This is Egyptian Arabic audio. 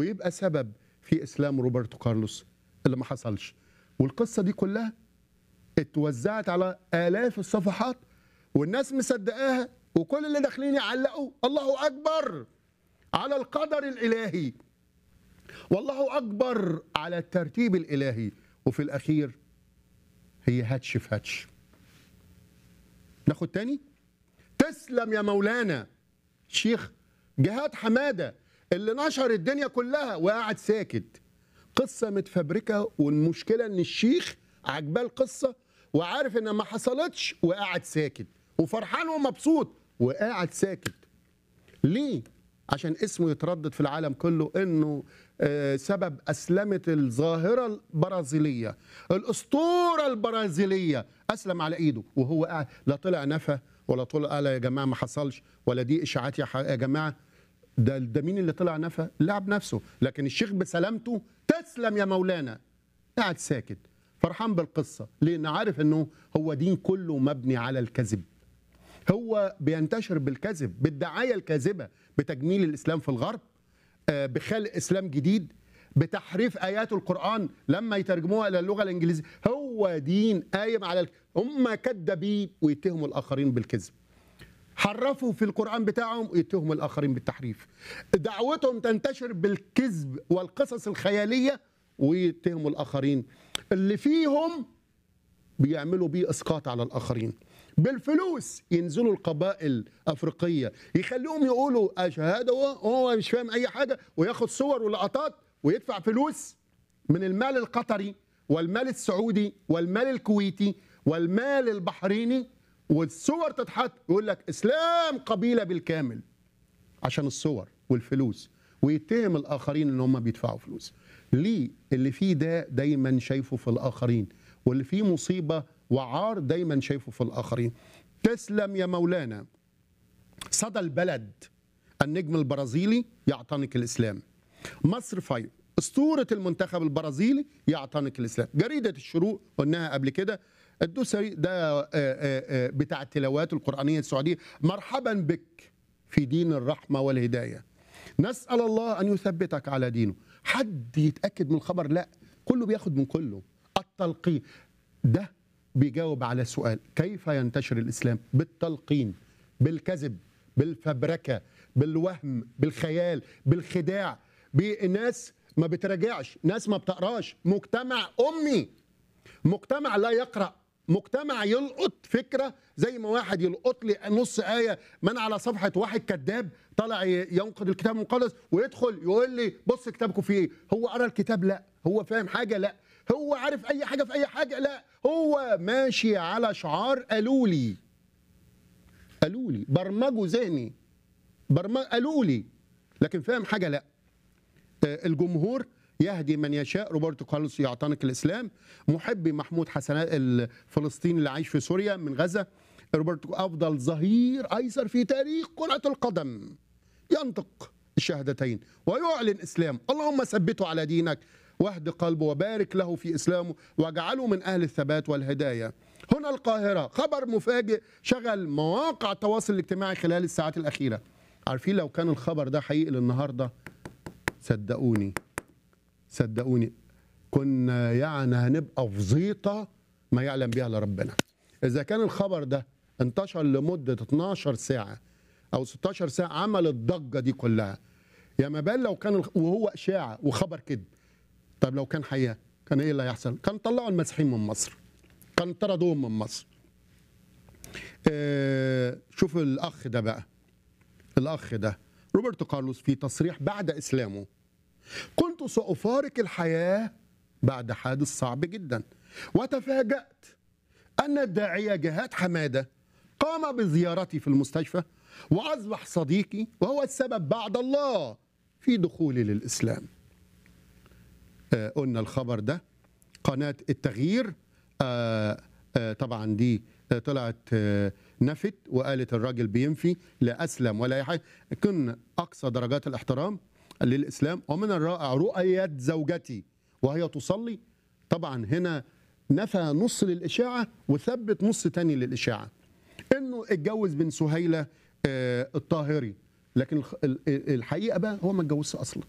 ويبقى سبب في اسلام روبرتو كارلوس اللي ما حصلش والقصه دي كلها اتوزعت على الاف الصفحات والناس مصدقاها وكل اللي داخلين يعلقوا الله اكبر على القدر الالهي والله اكبر على الترتيب الالهي وفي الاخير هي هاتش في هاتش ناخد تاني تسلم يا مولانا شيخ جهاد حماده اللي نشر الدنيا كلها وقاعد ساكت قصه متفبركه والمشكله ان الشيخ عجباه القصه وعارف انها ما حصلتش وقاعد ساكت وفرحان ومبسوط وقاعد ساكت ليه عشان اسمه يتردد في العالم كله انه آه، سبب اسلمت الظاهره البرازيليه الاسطوره البرازيليه اسلم على ايده وهو قاعد لا طلع نفى ولا طلع قال يا جماعه ما حصلش ولا دي اشاعات يا, ح- يا جماعه ده ده مين اللي طلع نفى لعب نفسه لكن الشيخ بسلامته تسلم يا مولانا قاعد ساكت فرحان بالقصه لان عارف انه هو دين كله مبني على الكذب هو بينتشر بالكذب بالدعايه الكاذبه بتجميل الاسلام في الغرب آه، بخلق اسلام جديد بتحريف ايات القران لما يترجموها الى اللغه الانجليزيه هو دين قايم على الك... هم كذابين ويتهموا الاخرين بالكذب حرفوا في القرآن بتاعهم ويتهموا الآخرين بالتحريف دعوتهم تنتشر بالكذب والقصص الخيالية ويتهموا الآخرين اللي فيهم بيعملوا بيه اسقاط على الاخرين بالفلوس ينزلوا القبائل الافريقيه يخليهم يقولوا شهاده هو هو مش فاهم اي حاجه وياخد صور ولقطات ويدفع فلوس من المال القطري والمال السعودي والمال الكويتي والمال البحريني والصور تتحط يقول لك اسلام قبيله بالكامل عشان الصور والفلوس ويتهم الاخرين ان هم بيدفعوا فلوس ليه اللي فيه ده دايما شايفه في الاخرين واللي فيه مصيبه وعار دايما شايفه في الاخرين تسلم يا مولانا صدى البلد النجم البرازيلي يعتنق الاسلام مصر فاير اسطوره المنتخب البرازيلي يعتنق الاسلام جريده الشروق قلناها قبل كده الدوسري ده آه، آه، آه، بتاع التلاوات القرانيه السعوديه مرحبا بك في دين الرحمه والهدايه نسال الله ان يثبتك على دينه حد يتاكد من الخبر لا كله بياخد من كله التلقين ده بيجاوب على سؤال كيف ينتشر الاسلام بالتلقين بالكذب بالفبركه بالوهم بالخيال بالخداع بناس ما بتراجعش ناس ما بتقراش مجتمع امي مجتمع لا يقرا مجتمع يلقط فكره زي ما واحد يلقط لي نص ايه من على صفحه واحد كذاب طلع ي- ينقد الكتاب المقدس ويدخل يقول لي بص كتابكم فيه ايه هو قرا الكتاب لا هو فاهم حاجه لا هو عارف اي حاجه في اي حاجه لا هو ماشي على شعار قالوا لي قالوا لي برمجوا ذهني برمج قالوا لي لكن فاهم حاجه لا آه، الجمهور يهدي من يشاء روبرتو كارلوس يعتنق الاسلام محبي محمود حسنات الفلسطيني اللي عايش في سوريا من غزه روبرتو افضل ظهير ايسر في تاريخ كره القدم ينطق الشهادتين ويعلن اسلام اللهم ثبته على دينك واهد قلبه وبارك له في اسلامه واجعله من اهل الثبات والهدايه هنا القاهره خبر مفاجئ شغل مواقع التواصل الاجتماعي خلال الساعات الاخيره عارفين لو كان الخبر ده حقيقي للنهارده صدقوني صدقوني كنا يعني هنبقى في زيطه ما يعلم بها الا ربنا اذا كان الخبر ده انتشر لمده 12 ساعه او 16 ساعه عمل الضجه دي كلها يا ما بال لو كان الخ- وهو اشاعه وخبر كذب طب لو كان حقيقه كان ايه اللي هيحصل كان طلعوا المسيحيين من مصر كان طردوهم من مصر آه شوف الاخ ده بقى الاخ ده روبرتو كارلوس في تصريح بعد اسلامه كنت سأفارق الحياة بعد حادث صعب جدا وتفاجأت أن الداعية جهاد حمادة قام بزيارتي في المستشفى وأصبح صديقي وهو السبب بعد الله في دخولي للإسلام آه، قلنا الخبر ده قناة التغيير آه، آه، طبعا دي آه، طلعت آه، نفت وقالت الراجل بينفي لا أسلم ولا أي حاجة كن أقصى درجات الاحترام للإسلام ومن الرائع رؤية زوجتي وهي تصلي طبعا هنا نفى نص للإشاعة وثبت نص تاني للإشاعة انه اتجوز بن سهيله آه، الطاهري لكن الخ- ال- ال- الحقيقه بقى هو ما اتجوزش اصلا